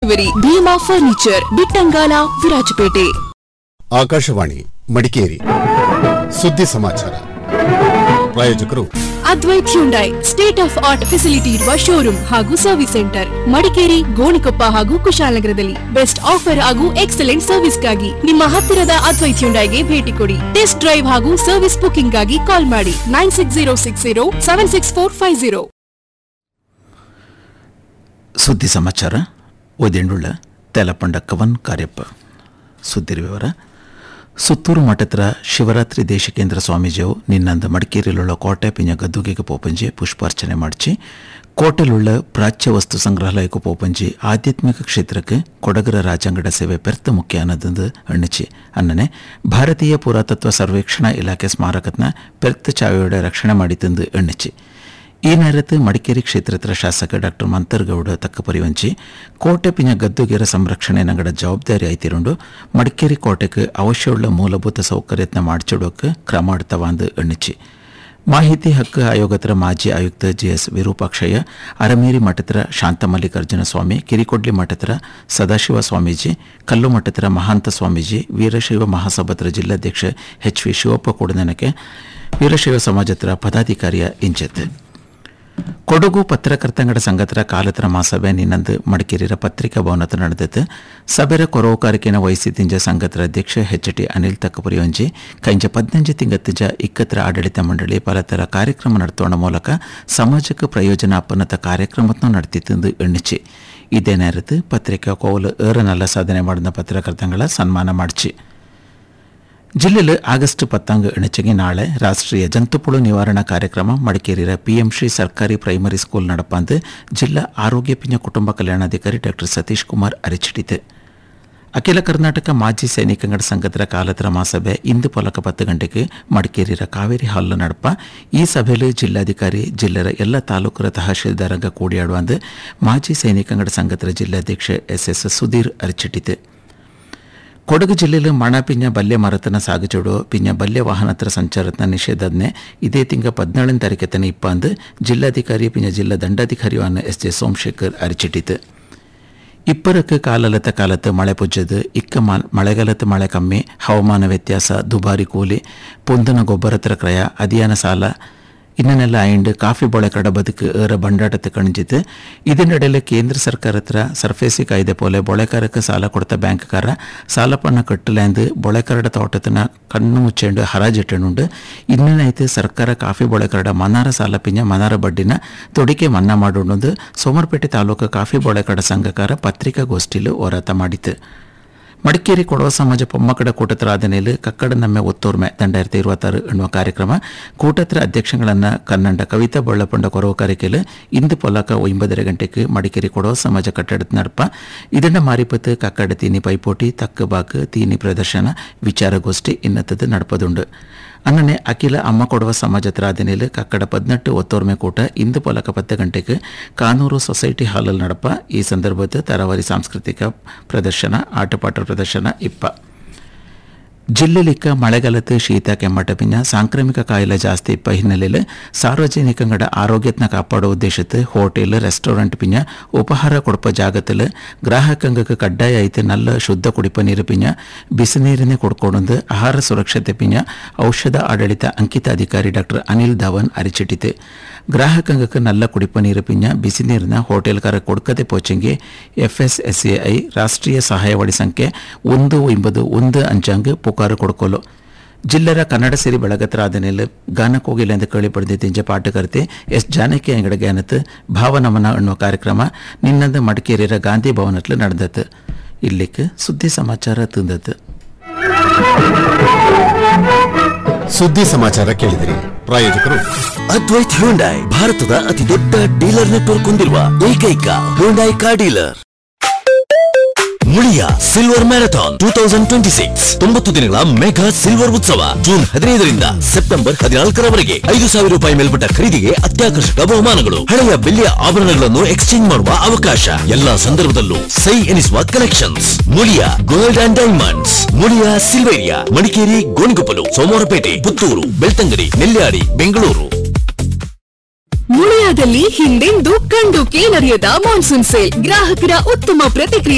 delivery Bhima furniture Bittangala Virajpet Akashvani Madikeri ಸುದ್ದಿ ಸಮಾಚಾರ ಪ್ರಾಯೋಜಕರು Advaith Hyundai state of art facility ಇರುವ ಶೋರೂಮ್ ಹಾಗೂ ಸರ್ವಿಸ್ ಸೆಂಟರ್ ಮಡಿಕೇರಿ ಗೋಣಿಕೊಪ್ಪ ಹಾಗೂ ಕುಶಾಲನಗರದಲ್ಲಿ ಬೆಸ್ಟ್ ಆಫರ್ ಹಾಗೂ ಎಕ್ಸಲೆಂಟ್ ಸರ್ವಿಸ್ಗಾಗಿ ನಿಮ್ಮ ಹತ್ತಿರದ ಅದ್ವೈತ್ ಹ್ಯುಂಡೈಗೆ ಭೇಟಿ ಕೊಡಿ ಟೆಸ್ಟ್ ಡ್ರೈವ್ ಹಾಗೂ ಸರ್ವಿಸ್ ಬುಕಿಂಗ್ ಗಾಗಿ ಕಾಲ್ ಮಾಡಿ nine six zero six zero seven six four five zero ಸುದ್ದಿ ಸಮಾಚಾರ ಓದೆಂಡುಳ್ಳ ತೆಲಪಂಡ ಕವನ್ ಕಾರ್ಯಪ್ಪ ಸುದ್ದಿ ವಿವರ ಸುತ್ತೂರು ಮಠತ್ರ ಶಿವರಾತ್ರಿ ದೇಶಿಕೇಂದ್ರ ಸ್ವಾಮೀಜಿಯವು ನಿನ್ನಂದ ಮಡಿಕೇರಿಯಲ್ಲಿರುವ ಕೋಟೆ ಪಿಂಜ ಗದ್ದುಗೆಗೆ ಪೋಪಂಜಿ ಪುಷ್ಪಾರ್ಚನೆ ಮಾಡಿಸಿ ಕೋಟೆಲುಳ್ಳ ಪ್ರಾಚ್ಯ ವಸ್ತು ಸಂಗ್ರಹಾಲಯಕ್ಕೂ ಪೋಪಂಜಿ ಆಧ್ಯಾತ್ಮಿಕ ಕ್ಷೇತ್ರಕ್ಕೆ ಕೊಡಗರ ರಾಜಾಂಗಡ ಸೇವೆ ಪೆರ್ತ ಮುಖ್ಯ ಅನ್ನದಂದು ಅಣ್ಣಿಚಿ ಅನ್ನನೆ ಭಾರತೀಯ ಪುರಾತತ್ವ ಸರ್ವೇಕ್ಷಣಾ ಇಲಾಖೆ ಸ್ಮಾರಕತ್ನ ಪೆರ್ತ ಚಾವೆಯೋಡ ರಕ್ಷಣೆ ಮಾಡಿತಂದು ಎಣ್ಣಿಚಿ ಈ നേരത്ത് മടിക്കേരി ക്ഷേത്രത്തിലെ ಶಾಸಕ ಡಾಕ್ಟರ್ ಮಂತರ್ಗೌಡ ತಕ್ಕಪರಿವಂಚಿ ಕೋಟೆ ಪಿಂಜ ಗದ್ದುಗೆರ ಸಂರಕ್ಷಣೆ ನಂಗಡ ಜವಾಬ್ದಾರಿ ಆಯ್ತಿರುಂಡು ಮಡಿಕೇರಿ ಕೋಟೆಗೆ ಅವಶ್ಯವುಳ್ಳ ಮೂಲಭೂತ ಸೌಕರ್ಯತ್ನ ಮಾಡಿಸಿಡೋಕೆ ಕ್ರಮ ಎಡ್ತವಾಂದು ಎಣ್ಣಿಚಿ ಮಾಹಿತಿ ಹಕ್ಕು ಆಯೋಗತರ ಮಾಜಿ ಆಯುಕ್ತ ಜೆಎಸ್ ವಿರೂಪಾಕ್ಷಯ್ಯ ಅರಮೇರಿ ಮಠತ್ರ ಶಾಂತ ಮಲ್ಲಿಕಾರ್ಜುನ ಸ್ವಾಮಿ ಕಿರಿಕೊಡ್ಲಿ ಮಠತ್ರ ಸದಾಶಿವ ಸ್ವಾಮೀಜಿ ಕಲ್ಲು ಮಠತ್ರ ಮಹಾಂತ ಸ್ವಾಮೀಜಿ ವೀರಶೈವ ಮಹಾಸಭಾತ್ರ ಜಿಲ್ಲಾಧ್ಯಕ್ಷ ಎಚ್ ವಿ ಶಿವಪ್ಪ ಕೂಡನಕ್ಕೆ ವೀರಶೈವ ಸಮಾಜತ್ರ ಪದಾಧಿಕಾರಿಯ ಇಂಚತ್ ಕೊಡಗು ಪತ್ರಕರ್ತಂಗಡ ಸಂಘತರ ಕಾಲತರ ಮಾಸಭೆ ನಿನ್ನಂದು ಮಡಿಕೇರಿಯ ಪತ್ರಿಕಾ ಭವನದ ನಡೆದದ್ದು ಸಭೆರ ಕೊರವುಕಾರಿಕೆನ ವಹಿಸಿದಿಂಜ ಸಂಘತರ ಅಧ್ಯಕ್ಷ ಎಚ್ ಟಿ ಅನಿಲ್ ತಕ್ಕಪುರಿಯೊಂಜಿ ಕೈಂಜ ಪದ್ನಂಜು ತಿಂಗತ್ತುಜ ಇಕ್ಕತ್ರ ಆಡಳಿತ ಮಂಡಳಿ ಪಲತರ ಕಾರ್ಯಕ್ರಮ ನಡೆತೋಣ ಮೂಲಕ ಸಮಾಜಕ್ಕೆ ಪ್ರಯೋಜನ ಅಪ್ಪನತ ಕಾರ್ಯಕ್ರಮವನ್ನು ನಡೆತಿತ್ತು ಎಣ್ಣಿಚಿ ಇದೇ ನೇರತ್ತು ಪತ್ರಿಕಾ ಕೋವಲು ಏರ ನಲ್ಲ ಸಾಧನೆ ಮಾಡಿದ ಪತ್ರಕರ್ತಂಗಳ ಸನ್ಮಾನ ಮಾಡಿಸಿ ಜಿಲ್ಲೆಯಲ್ಲಿ ಆಗಸ್ಟ್ ಪತ್ತಾಂಗ್ ಎಣಚೆಗೆ ನಾಳೆ ರಾಷ್ಟ್ರೀಯ ಜಂತುಪುಳು ನಿವಾರಣಾ ಕಾರ್ಯಕ್ರಮ ಮಡಿಕೇರಿಯ ಪಿಎಂ ಶ್ರೀ ಸರ್ಕಾರಿ ಪ್ರೈಮರಿ ಸ್ಕೂಲ್ ನಡಪಂದು ಜಿಲ್ಲಾ ಆರೋಗ್ಯ ಪಿಂಜ ಕುಟುಂಬ ಕಲ್ಯಾಣಾಧಿಕಾರಿ ಡಾಕ್ಟರ್ ಸತೀಶ್ ಕುಮಾರ್ ಅರಿಚಿಡಿತು ಅಖಿಲ ಕರ್ನಾಟಕ ಮಾಜಿ ಸೈನಿಕಂಗಡ ಸಂಘದ ಕಾಲತರ ಮಾಸಭೆ ಇಂದು ಪೊಲಕ ಪತ್ತು ಗಂಟೆಗೆ ಮಡಿಕೇರಿಯ ಕಾವೇರಿ ಹಾಲ್ ನಡಪ ಈ ಸಭೆಯಲ್ಲಿ ಜಿಲ್ಲಾಧಿಕಾರಿ ಜಿಲ್ಲೆಯ ಎಲ್ಲ ತಾಲೂಕರ ತಹಶೀಲ್ದಾರಂಗ ಕೂಡಿಯಾಡುವಂದು ಮಾಜಿ ಸೈನಿಕಂಗಡ ಸಂಘದ ಜಿಲ್ಲಾಧ್ಯಕ್ಷ ಎಸ್ ಎಸ್ ಸುಧೀರ್ ಅರಿಚಿಟ್ಟಿತು ಕೊಡಗು ಜಿಲ್ಲೆಯಲ್ಲಿ ಮಣ ಪಿಂಜ ಬಲ್ಯ ಮರತನ ಸಾಗುಚೋಡು ಪಿಂಜ ಬಲ್ಯ ವಾಹನತ್ರ ಸಂಚಾರತ್ನ ನಿಷೇಧನೆ ಇದೇ ತಿಂಗ ಪದ್ನಾಳನೇ ತಾರೀಕತನ ಇಪ್ಪಂದು ಜಿಲ್ಲಾಧಿಕಾರಿ ಪಿಂಜ ಜಿಲ್ಲಾ ದಂಡಾಧಿಕಾರಿಯನ್ನ ಎಸ್ ಜೆ ಸೋಮಶೇಖರ್ ಅರಿಚಿಟ್ಟಿತು ಇಪ್ಪರಕ್ಕೆ ಕಾಲಲತ ಕಾಲത്ത് ಮಳೆ ಪುಜ್ಜದು ಇಕ್ಕ ಮಳೆಗಾಲത്ത് ಮಳೆ ಕಮ್ಮಿ ಹವಾಮಾನ ವ್ಯತ್ಯಾಸ ದುಬಾರಿ ಕೂಲಿ ಪೊಂದನ ಗೊಬ್ಬರತ್ರ ಕ್ರಯ ಅದಿಯಾನ ಸಾಲ ಇನ್ನನ್ನೆಲ್ಲ ಆಯಿಂಡ್ ಕಾಫಿ ಬೊಳೆಕಡ ಬದುಕು ಏರ ಬಂಡಾಟത്തെ ಕಣಿಜಿತ್ತು ഇതിനിടയിൽ ಕೇಂದ್ರ ಸರ್ಕಾರ ಹತ್ರ ಸರ್ಫೇಸಿ ಕಾಯ್ದೆ പോലെ ಬೊಳೆಕಾರಕ್ಕೆ ಸಾಲ ಕೊಡ್ತ ಬ್ಯಾಂಕ್ಕಾರ ಸಾಲ ಪಣ್ಣ ಕಟ್ಟಲೆಂದು ಬೊಳೆಕರಡ ತೋಟತನ ಕಣ್ಣು ಮುಚ್ಚೇಂಡು ಹರಾಜಿಟ್ಟನುಂಡು ಇನ್ನೇನೈತೆ ಸರ್ಕಾರ ಕಾಫಿ ಬೊಳೆಕರಡ ಮನಾರ ಸಾಲ ಪಿಂಜ ಮನಾರ ಬಡ್ಡಿನ ತೊಡಿಕೆ ಮನ್ನಾ ಮಾಡೋಣದು ಸೋಮರ್ಪೇಟೆ ತಾಲೂಕು ಕಾಫಿ ಬೊಳೆಕಡ ಸಂಘಕಾರ ಪತ್ರಿಕಾಗೋಷ್ಠಿಲು ಹೋರಾಟ ಮಾಡಿತು ಮಡಿಕೇರಿ ಕೊಡವ ಸಮಾಜ ಪೊಮ್ಮಕಡ ಕೂಟತ್ರ ಆದನೆಯಲ್ಲಿ ಕಕ್ಕಡ ನಮ್ಮೆ ಒತ್ತೋರ್ಮೆ ದಂಡಾಯಿರത്തി ഇരുപത്താറ് ಎನ್ನುವ ಕಾರ್ಯಕ್ರಮ ಕೂಟತ್ರ ಅಧ್ಯಕ್ಷಗಳನ್ನು ಕನ್ನಡ ಕವಿತಾ ಬೊಳ್ಳಪಂಡ ಕೊರವ ಕಾರಿಕೆಲು ಇಂದು ಪೊಲಕ ಒಂಬದರ ಗಂಟೆಗೆ ಮಡಿಕೇರಿ ಕೊಡವ ಸಮಾಜ ಕಟ್ಟಡದ ನಡಪ ಇದನ್ನ ಮಾರಿಪತ್ತು ಕಕ್ಕಡ ತೀನಿ ಪೈಪೋಟಿ ತಕ್ಕ ಬಾಕ್ ತೀನಿ ಪ್ರದರ್ಶನ ವಿಚಾರಗೋಷ್ಠಿ ಇನ್ನತ್ತದು ನಡಪದುಂಡು ಅನ್ನನೆ ಅಖಿಲ ಅಮ್ಮ ಕೊಡುವ ಸಮಾಜದ ಆದನೆಯಲ್ಲಿ ಕಕ್ಕಡ ಪದ್ನೆಟ್ಟು ಒತ್ತೋರ್ಮೆ ಕೂಟ ಇಂದು ಪೊಲಕ ಪತ್ತು ಗಂಟೆಗೆ ಕಾನೂರು ಸೊಸೈಟಿ ಹಾಲಲ್ಲಿ ನಡಪ ಈ ಸಂದರ್ಭದ ತರಾವರಿ ಸಾಂಸ್ಕೃತಿಕ ಪ್ರದರ್ಶನ ಆಟಪಾಠ ಪ್ರದರ್ಶನ ಇಪ್ಪ ಜಿಲ್ಲೆಲಿಕ್ಕ ಮಳೆಗಾಲത്ത് ಶೀತ ಕೆಮ್ಮಟ ಪಿಂಜ ಸಾಂಕ್ರಾಮಿಕ ಕಾಯಿಲೆ ಜಾಸ್ತಿ ಇಪ್ಪ ಹಿನ್ನೆಲೆಯಲ್ಲಿ ಸಾರ್ವಜನಿಕಂಗಡ ಆರೋಗ್ಯತ್ನ ಕಾಪಾಡುವ ಉದ್ದೇಶത്ത് ಹೋಟೆಲ್ ರೆಸ್ಟೋರೆಂಟ್ ಪಿಂಜ ಉಪಹಾರ ಕೊಡಪ ಜಾಗത്തിൽ ಗ್ರಾಹಕಂಗಕ್ಕೆ ಕಡ್ಡಾಯ ಐತೆ നല്ല ಶುದ್ಧ ಕುಡಿಪ ನೀರು ಪಿಂಜ ಬಿಸಿ ನೀರಿನೇ ಕೊಡ್ಕೊಡೊಂದು ಆಹಾರ ಸುರಕ್ಷತೆ ಪಿಂಜ ಔಷಧ ಆಡಳಿತ ಅಂಕಿತ ಅಧಿಕಾರಿ ಡಾಕ್ಟರ್ ಅನಿಲ್ ಧವನ್ ಅರಿಚಿಟ್ಟಿತು ಗ್ರಾಹಕಂಗಕ್ಕೆ നല്ല ಕುಡಿಪ ನೀರು ಪಿಂಜ ಬಿಸಿ ನೀರಿನ ಹೋಟೆಲ್ಕಾರ ಕೊಡ್ಕದೆ ಪೋಚಂಗೆ ಎಫ್ಎಸ್ಎಸ್ಎಐ ರಾಷ್ಟ್ರೀಯ ಸಹಾಯವಾಣಿ ಸಂಖ್ಯೆ ಒಂದು ಒಂಬದು ಒಂದು ಅಂಚಾಂಗ್ ಪುಕಾರು ಕೊಡ್ಕೊಲು ಜಿಲ್ಲರ ಕನ್ನಡ ಸಿರಿ ಬೆಳಗತ್ರ ಆದನೆಯಲ್ಲಿ ಗಾನಕ್ಕೋಗಿಲ್ಲ ಎಂದು ಕೇಳಿ ಪಡೆದಿದ್ದ ಪಾಠಕರ್ತೆ ಎಸ್ ಜಾನಕಿ ಅಂಗಡ ಜ್ಞಾನತ್ ಭಾವನಮನ ಎನ್ನುವ ಕಾರ್ಯಕ್ರಮ ನಿನ್ನಂದು ಮಡಿಕೇರಿಯ ಗಾಂಧಿ ಭವನತ್ಲು ನಡೆದತ್ತು ಇಲ್ಲಿಕ್ಕೆ ಸುದ್ದಿ ಸಮಾಚಾರ ತಂದದ್ದು ಸುದ್ದಿ ಸಮಾಚಾರ ಕೇಳಿದಿರಿ ಪ್ರಾಯೋಜಕರು ಅದ್ವೈತ್ ಹ್ಯುಂಡೈ ಭಾರತದ ಅತಿ ದೊಡ್ಡ ಡೀಲರ್ ನೆಟ್ವರ್ಕ್ ಹೊಂದಿರುವ ಏಕೈಕ Hyundai car dealer Muliya silver marathon two thousand twenty six ತೊಂಬತ್ತು ದಿನಗಳ ಮೆಗಾ ಸಿಲ್ವರ್ ಉತ್ಸವ ಜೂನ್ ಹದಿನೈದರಿಂದ ಸೆಪ್ಟೆಂಬರ್ ಹದಿನಾಲ್ಕರವರೆಗೆ ಐದು ಸಾವಿರ ರೂಪಾಯಿ ಮೇಲ್ಪಟ್ಟ ಖರೀದಿಗೆ ಅತ್ಯಾಕರ್ಷಕ ಬಹುಮಾನಗಳು ಹಳೆಯ ಬೆಳ್ಳಿಯ ಆಭರಣಗಳನ್ನು ಎಕ್ಸ್ಚೇಂಜ್ ಮಾಡುವ ಅವಕಾಶ ಎಲ್ಲಾ ಸಂದರ್ಭದಲ್ಲೂ ಸೈ ಎನಿಸುವ collections Muliya gold and diamonds Muliya Silveria Madikeri Gonikoppal Somwarpet Puttur Belthangady Nelyadi Bengaluru ಮುಳಿಯಾದಲ್ಲಿ ಹಿಂದೆಂದೂ ಕಂಡು ಕೇಳರಿಯದ ಮಾನ್ಸೂನ್ ಸೇಲ್ ಗ್ರಾಹಕರ ಉತ್ತಮ ಪ್ರತಿಕ್ರಿಯೆ